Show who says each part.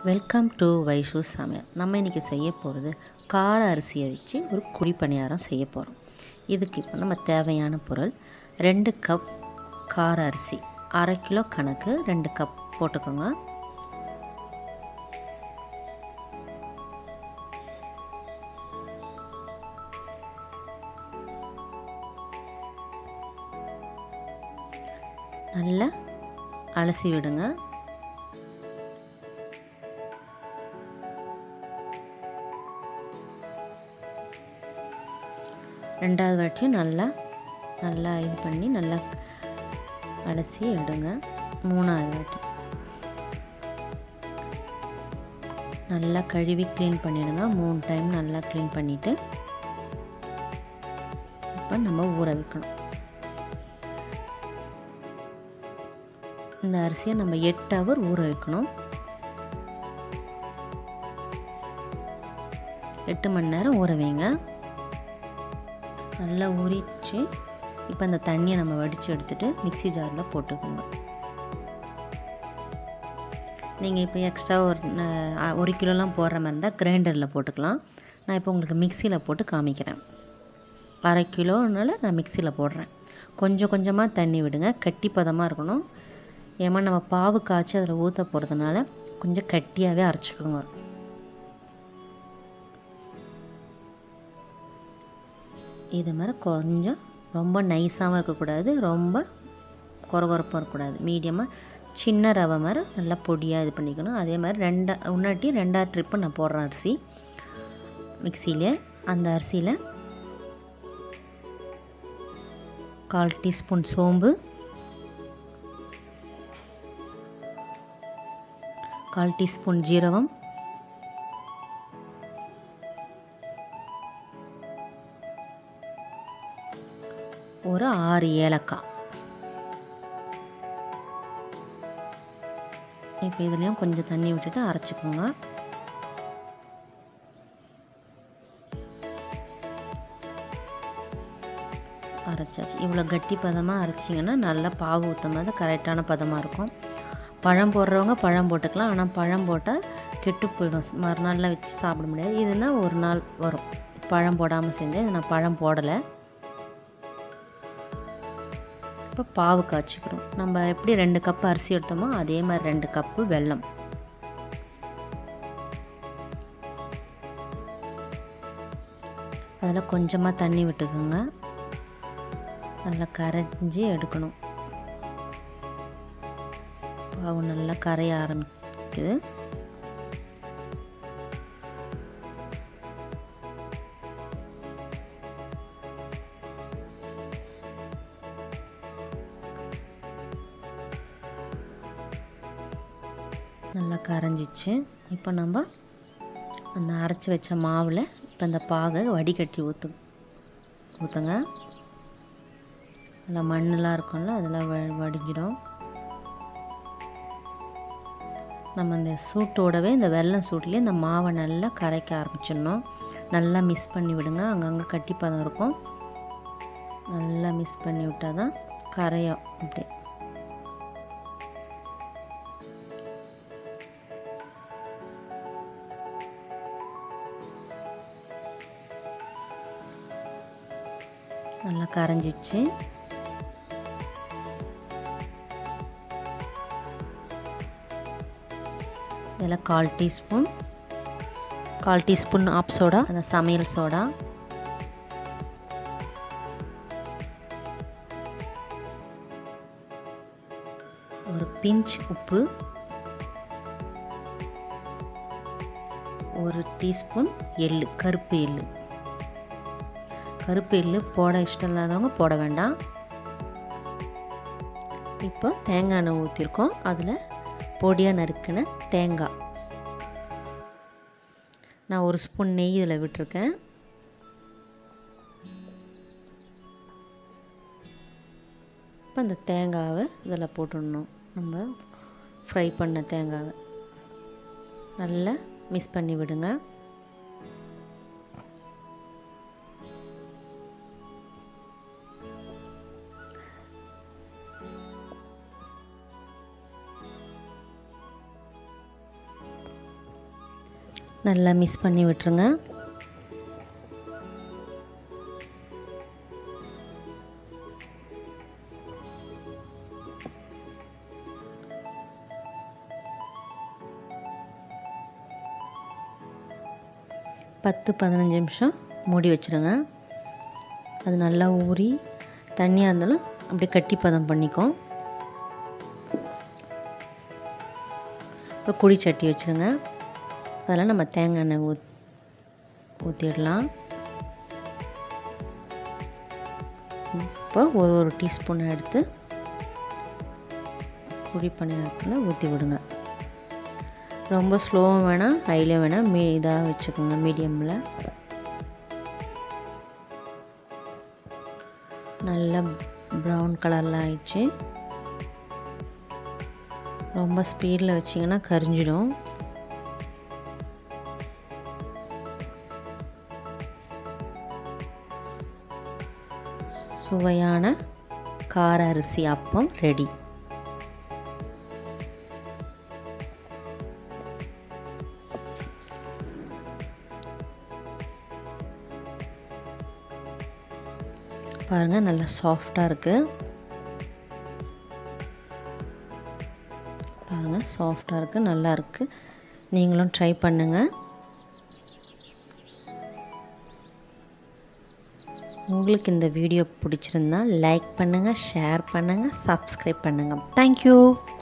Speaker 1: welcome to Vaishu சமையல் நம்ம இன்றைக்கி செய்ய போகிறது கார அரிசியை வச்சு ஒரு குழி பணியாரம் செய்ய போகிறோம் இதுக்கு இப்போ நம்ம தேவையான பொருள் ரெண்டு கப் கார அரிசி அரை கிலோ கணக்கு ரெண்டு கப் போட்டுக்கோங்க நல்லா அலசி விடுங்க ரெண்டாவது வாட்டியும் நல்லா நல்லா இது பண்ணி நல்லா அலசி எடுங்க மூணாவது வாட்டி நல்லா கழுவி க்ளீன் பண்ணிவிடுங்க மூணு டைம் நல்லா க்ளீன் பண்ணிவிட்டு இப்போ நம்ம ஊற வைக்கணும் இந்த அரிசியை நம்ம எட்டு ஹவர் ஊற வைக்கணும் எட்டு மணி நேரம் ஊற வைங்க நல்லா ஊறிச்சு இப்போ அந்த தண்ணியை நம்ம வடித்து எடுத்துகிட்டு மிக்சி ஜாரில் போட்டுக்கோங்க நீங்கள் இப்போ எக்ஸ்ட்ரா ஒரு ஒரு கிலோலாம் போடுற மாதிரி இருந்தால் கிரைண்டரில் போட்டுக்கலாம் நான் இப்போ உங்களுக்கு மிக்சியில் போட்டு காமிக்கிறேன் அரை கிலோனால நான் மிக்சியில் போடுறேன் கொஞ்சம் கொஞ்சமாக தண்ணி விடுங்க கட்டி பதமாக இருக்கணும் ஏமா நம்ம பாவு காய்ச்சி அதில் ஊற்ற போகிறதுனால கொஞ்சம் கட்டியாகவே அரைச்சிக்கோங்க இது மாதிரி கொஞ்சம் ரொம்ப நைஸாகவும் இருக்கக்கூடாது ரொம்ப குறகுறப்பாக இருக்கக்கூடாது மீடியமாக சின்ன ரவை மாதிரி நல்லா பொடியாக இது பண்ணிக்கணும் அதே மாதிரி ரெண்டா உன்னாட்டி ரெண்டாவது ட்ரிப்பு நான் போடுறேன் அரிசி மிக்சியில் அந்த அரிசியில் கால் டீஸ்பூன் சோம்பு கால் டீஸ்பூன் ஜீரகம் ஒரு ஆறு ஏலக்காய் இப்போ இதுலேயும் கொஞ்சம் தண்ணி விட்டுட்டு அரைச்சிக்கோங்க அரைச்சாச்சு இவ்வளோ கட்டி பதமாக அரைச்சிங்கன்னா நல்லா பாவு ஊற்றும் போது கரெக்டான பதமாக இருக்கும் பழம் போடுறவங்க பழம் போட்டுக்கலாம் ஆனால் பழம் போட்டால் கெட்டு போயிடும் மறுநாளில் வச்சு சாப்பிட முடியாது இதுனா ஒரு நாள் வரும் பழம் போடாமல் செஞ்சேன் இது நான் பழம் போடலை இப்போ பாவு காய்ச்சிக்கிறோம் நம்ம எப்படி ரெண்டு கப்பு அரிசி எடுத்தோமோ அதே மாதிரி ரெண்டு கப்பு வெல்லம் அதில் கொஞ்சமாக தண்ணி விட்டுக்கோங்க நல்லா கரைஞ்சி எடுக்கணும் பாவு நல்லா கரைய ஆரம்பிக்குது நல்லா கரைஞ்சிச்சு இப்போ நம்ம அந்த அரைச்சி வச்ச மாவில் இப்போ அந்த பாகை வடிகட்டி ஊற்று ஊற்றுங்க அதில் மண்ணெலாம் இருக்கும்ல அதெல்லாம் வ வடிஞ்சிடும் நம்ம இந்த சூட்டோடவே இந்த வெள்ளம் சூட்லேயே இந்த மாவை நல்லா கரைக்க ஆரம்பிச்சிடணும் நல்லா மிஸ் பண்ணி விடுங்க அங்கங்கே கட்டி பதம் இருக்கும் நல்லா மிஸ் பண்ணி விட்டால் தான் கரையும் அப்படி நல்லா கரைஞ்சிச்சு இதில் கால் டீஸ்பூன் கால் டீஸ்பூன் ஆப் சோடா அந்த சமையல் சோடா ஒரு பிஞ்ச் உப்பு ஒரு டீஸ்பூன் எள்ளு கருப்பு எள்ளு கருப்பு எள்ளு போட இஷ்டம் இல்லாதவங்க போட வேண்டாம் இப்போ தேங்காய் எண்ணெய் ஊற்றிருக்கோம் அதில் பொடியாக நறுக்கின தேங்காய் நான் ஒரு ஸ்பூன் நெய் இதில் விட்டுருக்கேன் இப்போ அந்த தேங்காவை இதில் போட்டுடணும் நம்ம ஃப்ரை பண்ண தேங்காவை நல்லா மிக்ஸ் பண்ணி விடுங்க நல்லா மிக்ஸ் பண்ணி விட்டுருங்க பத்து பதினஞ்சு நிமிஷம் மூடி வச்சுருங்க அது நல்லா ஊறி தண்ணியாக இருந்தாலும் அப்படியே கட்டி பதம் பண்ணிக்கும் இப்போ குழி சட்டி வச்சுருங்க அதெல்லாம் நம்ம தேங்காய் எண்ணெய் ஊத் ஊற்றிடலாம் இப்போ ஒரு ஒரு டீஸ்பூன் எடுத்து குழி பணியாரத்தில் ஊற்றி விடுங்க ரொம்ப ஸ்லோவும் வேணாம் ஹைலையும் வேணாம் மீ இதாக வச்சுக்கோங்க மீடியமில் நல்லா ப்ரௌன் கலரில் ஆயிடுச்சு ரொம்ப ஸ்பீடில் வச்சிங்கன்னா கரிஞ்சிடும் சுவையான கார அரிசி அப்பம் ரெடி பாருங்கள் நல்லா சாஃப்டாக இருக்குது பாருங்கள் சாஃப்டாக இருக்குது நல்லா இருக்குது நீங்களும் ட்ரை பண்ணுங்கள் உங்களுக்கு இந்த வீடியோ பிடிச்சிருந்தா லைக் பண்ணுங்கள் ஷேர் பண்ணுங்கள் சப்ஸ்கிரைப் பண்ணுங்கள் தேங்க்யூ